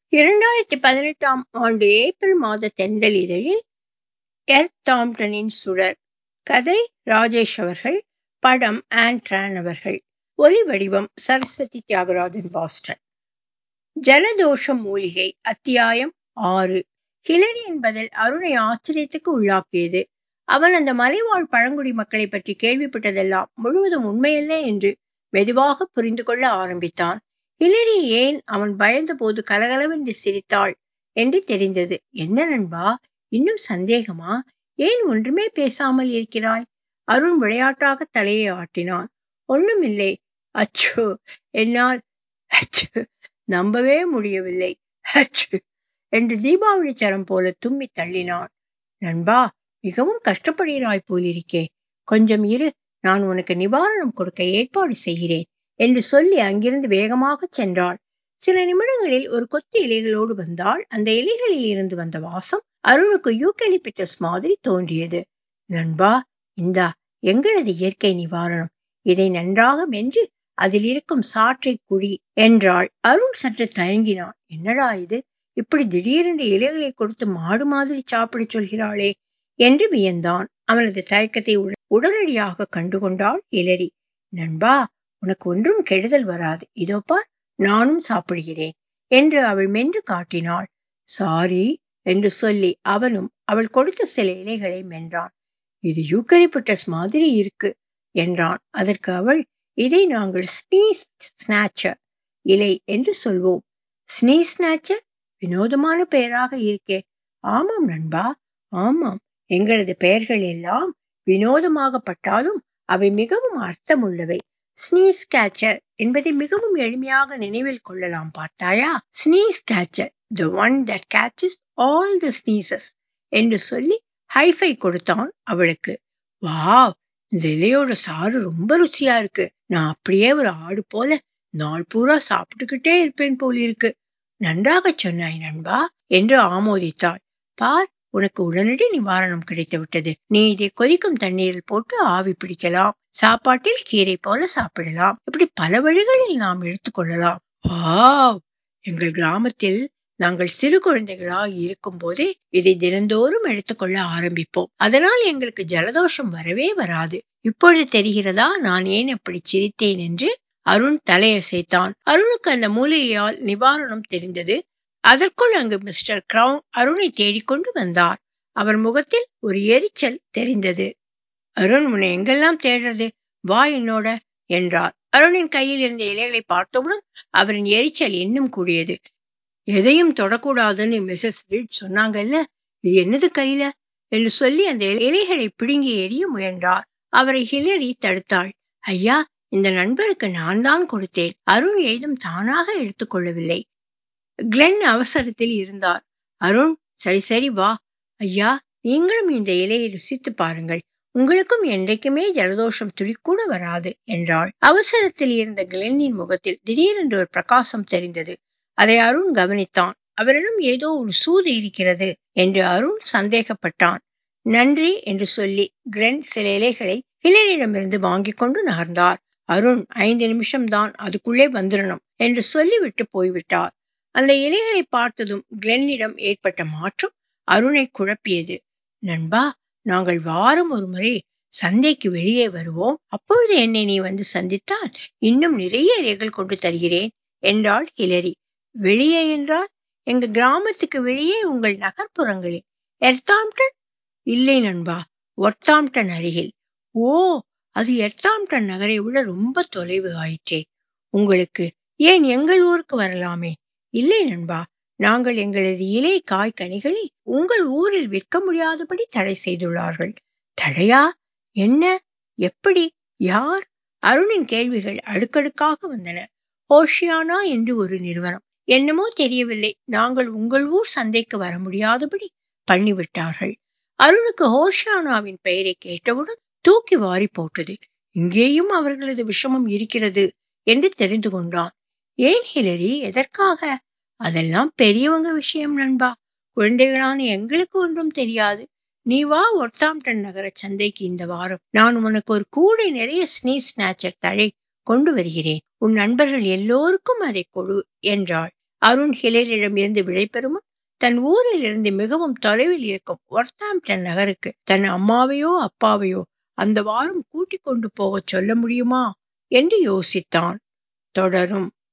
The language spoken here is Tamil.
இரண்டாயிரத்தி பதினெட்டாம் ஆண்டு ஏப்ரல் மாத தென்றல் இதழில் எர்த் தாம்டனின் சுடர் கதை ராஜேஷ் அவர்கள் படம் ஆண்ட்ரான் அவர்கள் ஒலி வடிவம் சரஸ்வதி தியாகராஜன் பாஸ்டன் ஜலதோஷம் மூலிகை அத்தியாயம் ஆறு ஹிலரி என்பதில் அருணை ஆச்சரியத்துக்கு உள்ளாக்கியது அவன் அந்த மலைவாழ் பழங்குடி மக்களை பற்றி கேள்விப்பட்டதெல்லாம் முழுவதும் உண்மையல்ல என்று மெதுவாக புரிந்து கொள்ள ஆரம்பித்தான் ஹிலரி ஏன் அவன் பயந்தபோது கலகலவென்று சிரித்தாள் என்று தெரிந்தது என்ன நண்பா இன்னும் சந்தேகமா ஏன் ஒன்றுமே பேசாமல் இருக்கிறாய் அருண் விளையாட்டாக தலையை ஆட்டினான் ஒண்ணுமில்லை அச்சோ என்னால் அச்சு நம்பவே முடியவில்லை அச்சு என்று தீபாவளி சரம் போல தும்மி தள்ளினான் நண்பா மிகவும் கஷ்டப்படுகிறாய் போலிருக்கே கொஞ்சம் இரு நான் உனக்கு நிவாரணம் கொடுக்க ஏற்பாடு செய்கிறேன் என்று சொல்லி அங்கிருந்து வேகமாக சென்றாள் சில நிமிடங்களில் ஒரு கொத்து இலைகளோடு வந்தாள் அந்த இலைகளில் இருந்து வந்த வாசம் அருணுக்கு யூக்கலிபிட்டஸ் மாதிரி தோன்றியது நண்பா இந்தா எங்களது இயற்கை நிவாரணம் இதை நன்றாக மென்று அதில் இருக்கும் சாற்றை குடி என்றாள் அருண் சற்று தயங்கினான் என்னடா இது இப்படி திடீரென்று இலைகளை கொடுத்து மாடு மாதிரி சாப்பிட சொல்கிறாளே என்று வியந்தான் அவனது தயக்கத்தை உடனடியாக கண்டுகொண்டாள் இளரி நண்பா உனக்கு ஒன்றும் கெடுதல் வராது இதோப்பா நானும் சாப்பிடுகிறேன் என்று அவள் மென்று காட்டினாள் சாரி என்று சொல்லி அவனும் அவள் கொடுத்த சில இலைகளை மென்றான் இது யூக்கரிபட்டஸ் மாதிரி இருக்கு என்றான் அதற்கு அவள் இதை நாங்கள் ஸ்னீஸ் ஸ்நாச்சர் இலை என்று சொல்வோம் ஸ்னீஸ் ஸ்நாச்சர் வினோதமான பெயராக இருக்கே ஆமாம் நண்பா ஆமாம் எங்களது பெயர்கள் எல்லாம் வினோதமாகப்பட்டாலும் அவை மிகவும் அர்த்தமுள்ளவை ஸ்னீஸ் கேச்சர் என்பதை மிகவும் எளிமையாக நினைவில் கொள்ளலாம் பார்த்தாயா sneeze catcher the one that catches all the sneezes என்று சொல்லி ஹைஃபை கொடுத்தான் அவளுக்கு வாவ் இந்த இலையோட சாறு ரொம்ப ருசியா இருக்கு நான் அப்படியே ஒரு ஆடு போல நாள் பூரா சாப்பிட்டுக்கிட்டே இருப்பேன் போல இருக்கு நன்றாக சொன்னாய் நண்பா என்று ஆமோதித்தாள் பார் உனக்கு உடனடி நிவாரணம் கிடைத்து விட்டது நீ இதை கொதிக்கும் தண்ணீரில் போட்டு ஆவி பிடிக்கலாம் சாப்பாட்டில் கீரை போல சாப்பிடலாம் இப்படி பல வழிகளில் நாம் எடுத்துக்கொள்ளலாம் வாவ் எங்கள் கிராமத்தில் நாங்கள் சிறு குழந்தைகளாக இருக்கும் போதே இதை தினந்தோறும் எடுத்துக்கொள்ள ஆரம்பிப்போம் அதனால் எங்களுக்கு ஜலதோஷம் வரவே வராது இப்பொழுது தெரிகிறதா நான் ஏன் அப்படி சிரித்தேன் என்று அருண் தலையசைத்தான் அருணுக்கு அந்த மூலிகையால் நிவாரணம் தெரிந்தது அதற்குள் அங்கு மிஸ்டர் கிரவுன் அருணை தேடிக்கொண்டு வந்தார் அவர் முகத்தில் ஒரு எரிச்சல் தெரிந்தது அருண் உன்னை எங்கெல்லாம் தேடுறது வா என்னோட என்றார் அருணின் கையில் இருந்த இலைகளை பார்த்தவுடன் அவரின் எரிச்சல் இன்னும் கூடியது எதையும் தொடக்கூடாதுன்னு மிஸ்ஸஸ் ரீட் சொன்னாங்கல்ல இது என்னது கையில என்று சொல்லி அந்த இலைகளை பிடுங்கி எறிய முயன்றார் அவரை ஹிலரி தடுத்தாள் ஐயா இந்த நண்பருக்கு நான் தான் கொடுத்தேன் அருண் ஏதும் தானாக எடுத்துக்கொள்ளவில்லை கிளென் அவசரத்தில் இருந்தார் அருண் சரி சரி வா ஐயா நீங்களும் இந்த இலையை ருசித்து பாருங்கள் உங்களுக்கும் என்றைக்குமே ஜலதோஷம் துளிக்கூட வராது என்றாள் அவசரத்தில் இருந்த கிளென்னின் முகத்தில் திடீரென்று ஒரு பிரகாசம் தெரிந்தது அதை அருண் கவனித்தான் அவரிடம் ஏதோ ஒரு சூது இருக்கிறது என்று அருண் சந்தேகப்பட்டான் நன்றி என்று சொல்லி கிரென் சில இலைகளை ஹிலரிடமிருந்து வாங்கி கொண்டு நகர்ந்தார் அருண் ஐந்து நிமிஷம்தான் அதுக்குள்ளே வந்துடணும் என்று சொல்லிவிட்டு போய்விட்டார் அந்த இலைகளை பார்த்ததும் கிளென்னிடம் ஏற்பட்ட மாற்றம் அருணை குழப்பியது நண்பா நாங்கள் வாரம் ஒரு முறை சந்தைக்கு வெளியே வருவோம் அப்பொழுது என்னை நீ வந்து சந்தித்தால் இன்னும் நிறைய இலைகள் கொண்டு தருகிறேன் என்றாள் ஹிலரி வெளியே என்றால் எங்க கிராமத்துக்கு வெளியே உங்கள் நகர்ப்புறங்களில் எர்த்தாம்டன் இல்லை நண்பா ஒர்த்தாம்டன் அருகில் ஓ அது எர்த்தாம்டன் நகரை விட ரொம்ப தொலைவு ஆயிற்றே உங்களுக்கு ஏன் எங்கள் ஊருக்கு வரலாமே இல்லை நண்பா நாங்கள் எங்களது இலை காய் கனிகளை உங்கள் ஊரில் விற்க முடியாதபடி தடை செய்துள்ளார்கள் தடையா என்ன எப்படி யார் அருணின் கேள்விகள் அடுக்கடுக்காக வந்தன ஓஷியானா என்று ஒரு நிறுவனம் என்னமோ தெரியவில்லை நாங்கள் உங்கள் ஊர் சந்தைக்கு வர முடியாதபடி பண்ணிவிட்டார்கள் அருணுக்கு ஹோஷியானாவின் பெயரை கேட்டவுடன் தூக்கி வாரி போட்டது இங்கேயும் அவர்களது விஷமம் இருக்கிறது என்று தெரிந்து கொண்டான் ஏன் ஹிலரி எதற்காக அதெல்லாம் பெரியவங்க விஷயம் நண்பா குழந்தைகளான எங்களுக்கு ஒன்றும் தெரியாது நீ வா ஒர்த்தாம்டன் நகர சந்தைக்கு இந்த வாரம் நான் உனக்கு ஒரு கூடை நிறைய ஸ்னீஸ் ஸ்நாச்சர் தழை கொண்டு வருகிறேன் உன் நண்பர்கள் எல்லோருக்கும் அதை கொடு என்றாள் அருண் ஹிலேரிடம் இருந்து விடைபெறும் தன் ஊரில் இருந்து மிகவும் தொலைவில் இருக்கும் ஒர்த்தாம்ப்டன் நகருக்கு தன் அம்மாவையோ அப்பாவையோ அந்த வாரம் கூட்டிக் கொண்டு போகச் சொல்ல முடியுமா என்று யோசித்தான் தொடரும்